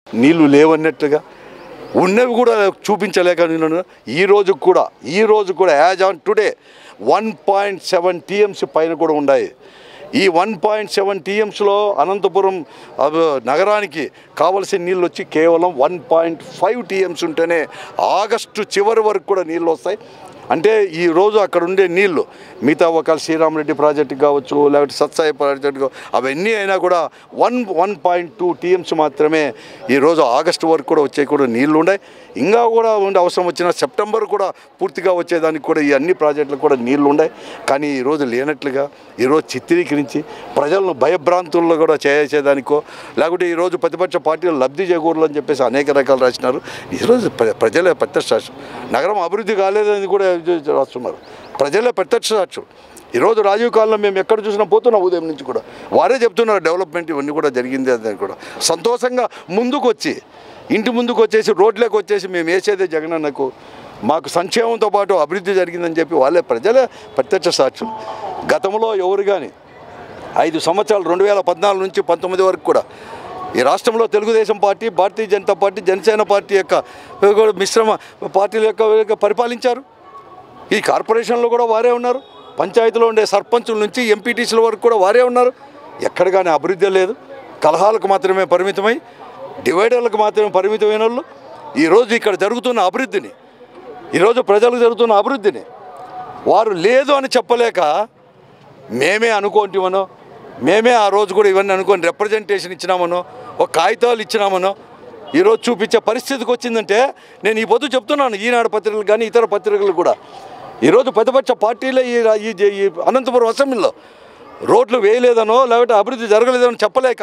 నీళ్లు లేవన్నట్టుగా ఉన్నవి కూడా చూపించలేక నేను ఈ రోజు కూడా ఈ రోజు కూడా as on today one point seven TMC పైన కూడా ఉన్నాయి ఈ వన్ పాయింట్ సెవెన్ టీఎంస్లో అనంతపురం అబ్- నగరానికి కావలసిన నీళ్ళు వచ్చి కేవలం వన్ పాయింట్ ఫైవ్ టీఎంస్ ఉంటేనే ఆగస్టు చివరి వరకు కూడా నీళ్ళు వస్తాయి అంటే ఈ రోజు అక్కడ ఉండే నీళ్లు మిగతా ఒక శ్రీరామరెడ్డి ప్రాజెక్టు కావచ్చు లేకపోతే సత్సాయి ప్రాజెక్టు కావచ్చు, అవన్నీ అయినా కూడా one one point two TMC మాత్రమే ఈరోజు ఆగస్టు వరకు కూడా వచ్చే కూడా నీళ్లు ఉన్నాయి ఇంకా కూడా ఉండే అవసరం వచ్చిన సెప్టెంబర్ కూడా పూర్తిగా వచ్చేదానికి కూడా ఈ అన్ని ప్రాజెక్టులకు కూడా నీళ్లు ఉన్నాయి కానీ ఈరోజు లేనట్లుగా ఈరోజు చిత్రీకరించి ప్రజలను భయభ్రాంతుల్లో కూడా చేసేదానికో లేకుంటే ఈరోజు ప్రతిపక్ష పార్టీలు లబ్ధి చేకూరాలని చెప్పేసి అనేక రకాలు రాసినారు ఈరోజు ప్ర- ప్రజలే ప్రత్యక్ష సాక్ష్యం నగరం అభివృద్ధి కాలేదని కూడా ఇది రాస్తున్నారు ప్రజలే ప్రత్యక్ష సాక్ష్యం ఈరోజు రాజీవ్ కాలంలో మేము ఎక్కడ చూసినా పోతున్నాం ఉదయం నుంచి కూడా వారే చెప్తున్నారు డెవలప్మెంట్ ఇవన్నీ కూడా జరిగింది అని కూడా సంతోషంగా ముందుకు వచ్చి ఇంటి ముందుకు వచ్చేసి రోడ్లోకి వచ్చేసి మేము వేసేదే జగనన్నకు మాకు సంక్షేమంతో పాటు అభివృద్ధి జరిగిందని చెప్పి వాళ్ళే ప్రజలే ప్రత్యక్ష సాక్ష్యం గతంలో ఎవరు కానీ ఐదు సంవత్సరాలు రెండు వేల పద్నాలుగు నుంచి పంతొమ్మిది వరకు కూడా ఈ రాష్ట్రంలో Telugu Desam party Bharatiya Janata party Janasena party యొక్క కూడా మిశ్రమ పార్టీల యొక్క యొక్క పరిపాలించారు ఈ కార్పొరేషన్లో కూడా వారే ఉన్నారు పంచాయతీలో ఉండే సర్పంచుల నుంచి ఎంపీటీసీల వరకు కూడా వారే ఉన్నారు ఎక్కడ కానీ అభివృద్ధి లేదు కలహాలకు మాత్రమే పరిమితమై డివైడర్లకు మాత్రమే పరిమితమైన వాళ్ళు ఈరోజు ఇక్కడ జరుగుతున్న అభివృద్ధిని ఈరోజు ప్రజలకు జరుగుతున్న అభివృద్ధిని వారు లేదు అని చెప్పలేక మేమే అనుకోంటిమనో మేమే ఆ రోజు కూడా ఇవన్నీ అనుకొని రిప్రజెంటేషన్ ఇచ్చినామనో ఒక కాగితాలు ఇచ్చినామనో ఈరోజు చూపించే పరిస్థితికి వచ్చిందంటే నేను ఈ పొద్దు చెప్తున్నాను ఈనాడు పత్రికలు కానీ ఇతర పత్రికలు కూడా ఈరోజు ప్రతిపక్ష పార్టీలే ఈ రా- ఈ ఈ అనంతపురం అసెంబ్లీలో రోడ్లు వేయలేదనో లేకపోతే అభివృద్ధి జరగలేదనో చెప్పలేక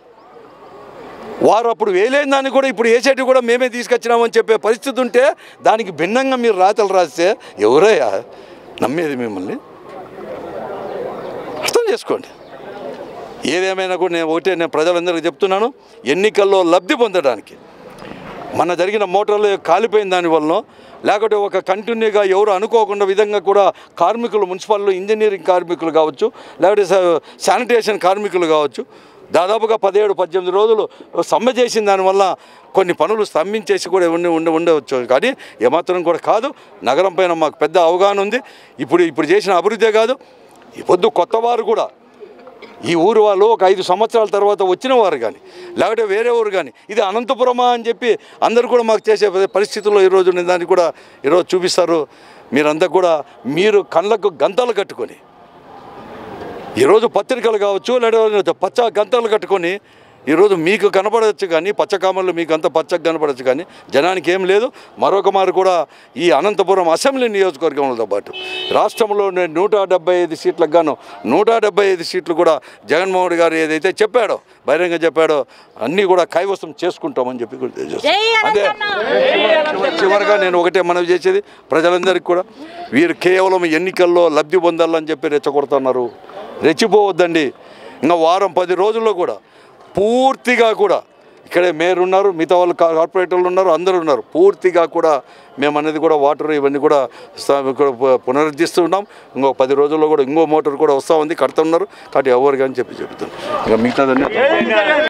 వారు అప్పుడు వేయలేని దాన్ని కూడా ఇప్పుడు వేసేటి కూడా మేమే తీసుకొచ్చినామని చెప్పే పరిస్థితి ఉంటే దానికి భిన్నంగా మీరు రాతలు రాస్తే ఎవరయ్యా నమ్మేది మిమ్మల్ని అర్థం చేసుకోండి ఏదేమైనా కూడా నేను ఒకటే నేను ప్రజలందరికీ చెప్తున్నాను ఎన్నికల్లో లబ్ధి పొందడానికి మన జరిగిన మోటార్లు కాలిపోయిన దానివల్ల లేకపోతే ఒక కంటిన్యూగా ఎవరు అనుకోకుండా విధంగా కూడా కార్మికులు మున్సిపల్లో ఇంజనీరింగ్ కార్మికులు కావచ్చు లేకపోతే స- శానిటేషన్ కార్మికులు కావచ్చు దాదాపుగా పదిహేడు పద్దెనిమిది రోజులు సమ్మె చేసిన దానివల్ల కొన్ని పనులు స్తంభించేసి కూడా ఉండి ఉండి ఉండవచ్చు కానీ ఏమాత్రం కూడా కాదు నగరం పైన మాకు పెద్ద అవగాహన ఉంది ఇప్పుడు ఇప్పుడు చేసిన అభివృద్ధే కాదు ఈ పొద్దు కొత్త వారు కూడా ఈ ఊరు వాళ్ళు ఒక ఐదు సంవత్సరాల తర్వాత వచ్చిన వారు కానీ లేకపోతే వేరే ఊరు కానీ ఇది అనంతపురమా అని చెప్పి అందరూ కూడా మాకు చేసే పరిస్థితుల్లో ఈరోజు నేను దాన్ని కూడా ఈరోజు చూపిస్తారు మీరంతా కూడా మీరు కళ్ళకు గంతలు కట్టుకొని ఈరోజు పత్రికలు కావచ్చు లేదా పచ్చ గంతలు కట్టుకొని ఈరోజు మీకు కనపడవచ్చు కానీ పచ్చకామర్లు మీకు అంత పచ్చగా కనపడవచ్చు కానీ జనానికి ఏం లేదు మరొక మారు కూడా ఈ అనంతపురం అసెంబ్లీ నియోజకవర్గంతో పాటు రాష్ట్రంలో ఉండే నూట డెబ్బై ఐదు సీట్లకు గాను నూట డెబ్బై ఐదు సీట్లు కూడా జగన్మోహన్ గారు ఏదైతే చెప్పాడో బహిరంగ చెప్పాడో అన్నీ కూడా కైవసం చేసుకుంటామని చెప్పి కూడా తెలియజేస్తాం. అదే చివరి- చివరిగా నేను ఒకటే మనవి చేసేది ప్రజలందరికీ కూడా వీరు కేవలం ఎన్నికల్లో లబ్ధి పొందాలని చెప్పి రెచ్చగొడుతున్నారు రెచ్చిపోవద్దండి ఇంకా వారం పది రోజుల్లో కూడా పూర్తిగా కూడా ఇక్కడే మేయర్ ఉన్నారు మిగతా వాళ్ళు కా- కార్పొరేటర్లు ఉన్నారు అందరూ ఉన్నారు పూర్తిగా కూడా మేము అనేది కూడా వాటర్ ఇవన్నీ కూడా స- కూడా పు- పునరుద్ధరిస్తూ ఉన్నాం ఇంకో పది రోజుల్లో కూడా ఇంకో మోటార్ కూడా వస్తూ ఉంది కడుతున్నారు కాబట్టి ఎవరు కానీ చెప్పి చెప్తాను ఇంకా మిగతాదన్నీ